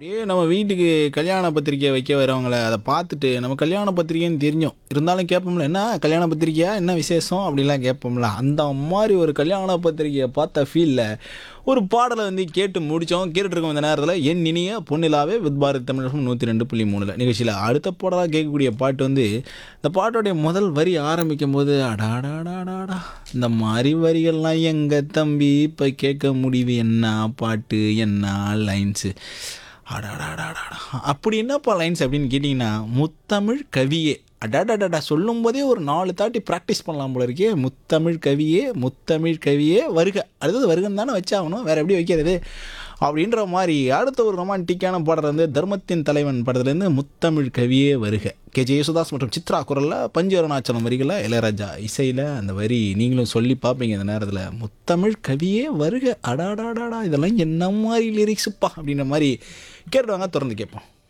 அப்படியே நம்ம வீட்டுக்கு கல்யாண பத்திரிக்கை வைக்க வரவங்கள அதை பார்த்துட்டு நம்ம கல்யாண பத்திரிக்கைன்னு தெரிஞ்சோம் இருந்தாலும் கேட்போம்ல என்ன கல்யாண பத்திரிக்கையா என்ன விசேஷம் அப்படிலாம் கேட்போம்ல அந்த மாதிரி ஒரு கல்யாண பத்திரிக்கையை பார்த்த ஃபீலில் ஒரு பாடலை வந்து கேட்டு முடித்தோம் கேட்டுருக்கோம் இந்த நேரத்தில் என் இனிய பொன்னிலாவே வித் பாரத் தமிழகம் நூற்றி ரெண்டு புள்ளி மூணில் நிகழ்ச்சியில் அடுத்த பாடலாக கேட்கக்கூடிய பாட்டு வந்து இந்த பாட்டோடைய முதல் வரி ஆரம்பிக்கும் போது அடாடாடாடாடா இந்த மாதிரி வரிகள்லாம் எங்கள் தம்பி இப்போ கேட்க முடியுது என்ன பாட்டு என்ன லைன்ஸு அடாடாடாடா அப்படி என்னப்பா லைன்ஸ் அப்படின்னு கேட்டிங்கன்னா முத்தமிழ் கவியே அடாடாடாடா சொல்லும் போதே ஒரு நாலு தாட்டி ப்ராக்டிஸ் பண்ணலாம் போல இருக்கே முத்தமிழ் கவியே முத்தமிழ் கவியே வருக அடுத்தது வருகன்னு தானே வச்சாகணும் வேறு எப்படி வைக்கிறது அப்படின்ற மாதிரி அடுத்த ஒரு ரொமான்டிக்கான பாடல் வந்து தர்மத்தின் தலைவன் படத்துலேருந்து முத்தமிழ் கவியே வருக கே ஜே யேசுதாஸ் மற்றும் சித்ரா குரலில் பஞ்சு அருணாச்சலம் வரிகளில் இளையராஜா இசையில் அந்த வரி நீங்களும் சொல்லி பார்ப்பீங்க இந்த நேரத்தில் முத்தமிழ் கவியே வருக அடாடாடாடா இதெல்லாம் என்ன மாதிரி லிரிக்ஸுப்பா அப்படின்ற மாதிரி கேட்டுவாங்க திறந்து கேட்போம்